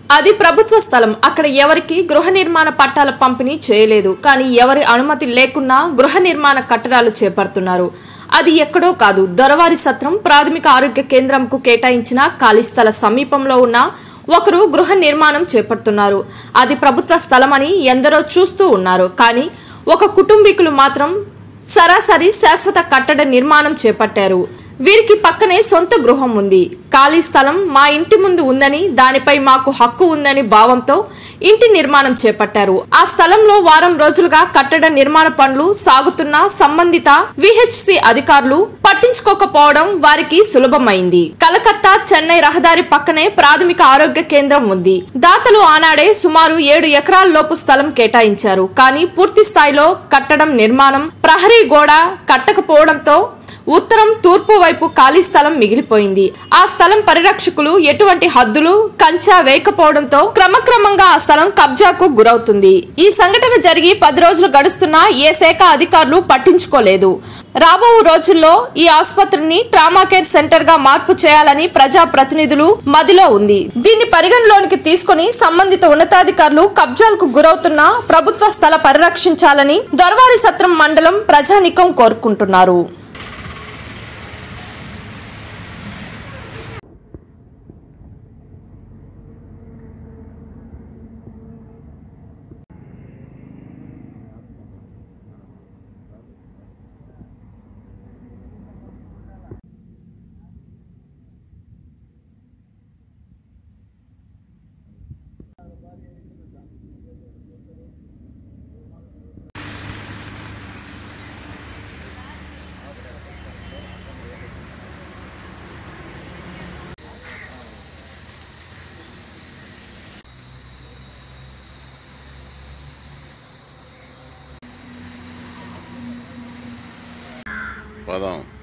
అది ప్రభుత్వ స్థలం అక్కడ ఎవరికి గృహ నిర్మాణ పట్టాల పంపిణీ చేయలేదు కానీ ఎవరి అనుమతి లేకున్నా గృహ నిర్మాణ కట్టడాలు చేపడుతున్నారు అది ఎక్కడో కాదు దొరవారి సత్రం ప్రాథమిక ఆరోగ్య కేంద్రంకు కేటాయించిన ఖాళీ స్థల సమీపంలో ఉన్న ఒకరు గృహ నిర్మాణం చేపడుతున్నారు అది ప్రభుత్వ స్థలమని ఎందరో చూస్తూ ఉన్నారు కానీ ఒక కుటుంబీకులు మాత్రం సరాసరి శాశ్వత కట్టడ నిర్మాణం చేపట్టారు వీరికి పక్కనే సొంత గృహం ఉంది ఖాళీ స్థలం మా ఇంటి ముందు ఉందని దానిపై మాకు హక్కు ఉందని భావంతో ఇంటి నిర్మాణం చేపట్టారు ఆ స్థలంలో వారం రోజులుగా కట్టడ నిర్మాణ పనులు సాగుతున్న సంబంధిత విహెచ్సి అధికారులు పట్టించుకోకపోవడం వారికి సులభమైంది కలకత్తా చెన్నై రహదారి పక్కనే ప్రాథమిక ఆరోగ్య కేంద్రం ఉంది దాతలు ఆనాడే సుమారు ఏడు ఎకరాల లోపు స్థలం కేటాయించారు కానీ పూర్తి స్థాయిలో కట్టడం నిర్మాణం ప్రహరీ గోడ కట్టకపోవడంతో ఉత్తరం తూర్పు వైపు ఖాళీ స్థలం మిగిలిపోయింది ఆ స్థలం పరిరక్షకులు ఎటువంటి హద్దులు కంచా వేయకపోవడంతో క్రమక్రమంగా ఆ స్థలం కబ్జాకు గురవుతుంది ఈ సంఘటన జరిగి పది రోజులు గడుస్తున్నా ఏ శాఖ అధికారులు పట్టించుకోలేదు రాబో రోజుల్లో ఈ ఆసుపత్రిని ట్రామా కేర్ సెంటర్ గా మార్పు చేయాలని ప్రజా ప్రతినిధులు మదిలో ఉంది దీన్ని పరిగణలోనికి తీసుకుని సంబంధిత ఉన్నతాధికారులు కబ్జాలకు గురవుతున్న ప్రభుత్వ స్థల పరిరక్షించాలని దొరవారి సత్రం మండలం ప్రజానికం కోరుకుంటున్నారు పదం